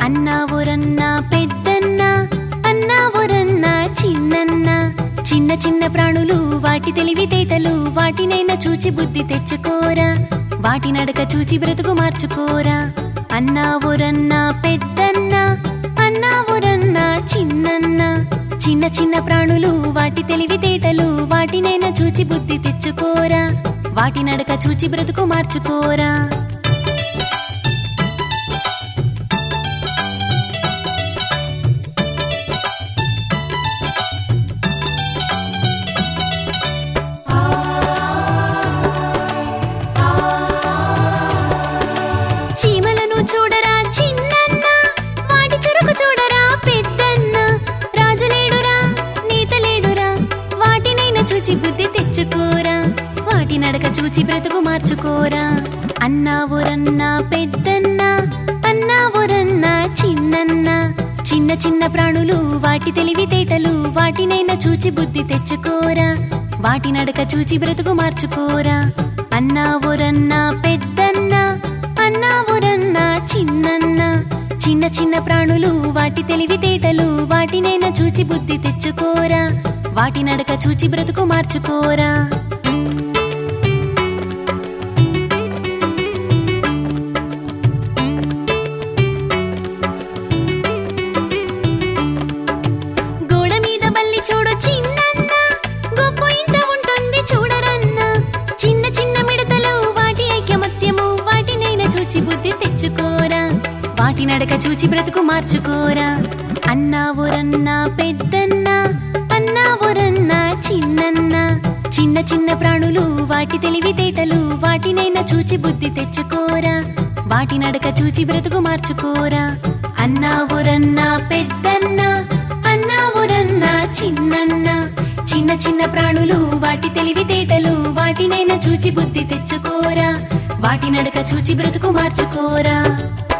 అన్నా ఒరన్నా పెద్దన్న అన్నా ఒరన్నా చిన్నన్న చిన్న చిన్న ప్రాణులు వాటి తెలివితేటలు వాటినైనా చూచి బుద్ధి తెచ్చుకోరా వాటి నడక చూచి బ్రతుకు మార్చుకోరా అన్నా ఒరన్నా పెద్దన్న అన్నా ఒరన్నా చిన్నన్న చిన్న చిన్న ప్రాణులు వాటి తెలివితేటలు వాటినైనా చూచి బుద్ధి తెచ్చుకోరా వాటి నడక చూచి బ్రతుకు మార్చుకోరా చీమలను చూడరా చిన్నన్న వాటి చెరుకు చూడరా పెద్దన్న రాజు లేడురా నీత లేడురా వాటినైనా చూచి బుద్ధి తెచ్చుకోరా వాటి నడక చూచి బ్రతుకు మార్చుకోరా అన్నా ఊరన్నా పెద్దన్న అన్నా ఊరన్నా చిన్నన్న చిన్న చిన్న ప్రాణులు వాటి తెలివితేటలు వాటినైనా చూచి బుద్ధి తెచ్చుకోరా వాటి నడక చూచి బ్రతుకు మార్చుకోరా అన్నా ఊరన్నా పెద్దన్న అన్నా ఊరన్నా చిన్నన్న చిన్న చిన్న ప్రాణులు వాటి తెలివితేటలు వాటినైనా చూచి బుద్ధి తెచ్చుకోరా వాటి నడక చూచి బ్రతుకు మార్చుకోరా గోడ మీద బల్లి చూడు చిన్నన్న గొప్ప ఇంత ఉంటుంది చూడరన్న చిన్న చిన్న మిడతలు వాటి ఐక్యమత్యము వాటినైనా చూచి బుద్ధి తెచ్చుకోరా వాటి నడక చూచి బ్రతుకు మార్చుకోరా అన్నా ఊరన్నా పెద్దన్న అన్నా ఊరన్నా చిన్నన్న చిన్న చిన్న ప్రాణులు వాటి తెలివితేటలు వాటినైనా చూచి బుద్ధి తెచ్చుకోరా వాటి నడక చూచి బ్రతుకు మార్చుకోరా అన్నా ఊరన్నా పెద్దన్న అన్నా ఊరన్నా చిన్నన్న చిన్న చిన్న ప్రాణులు వాటి తెలివితేటలు వాటినైనా చూచి బుద్ధి తెచ్చుకోరా వాటి నడక చూచి బ్రతుకు మార్చుకోరా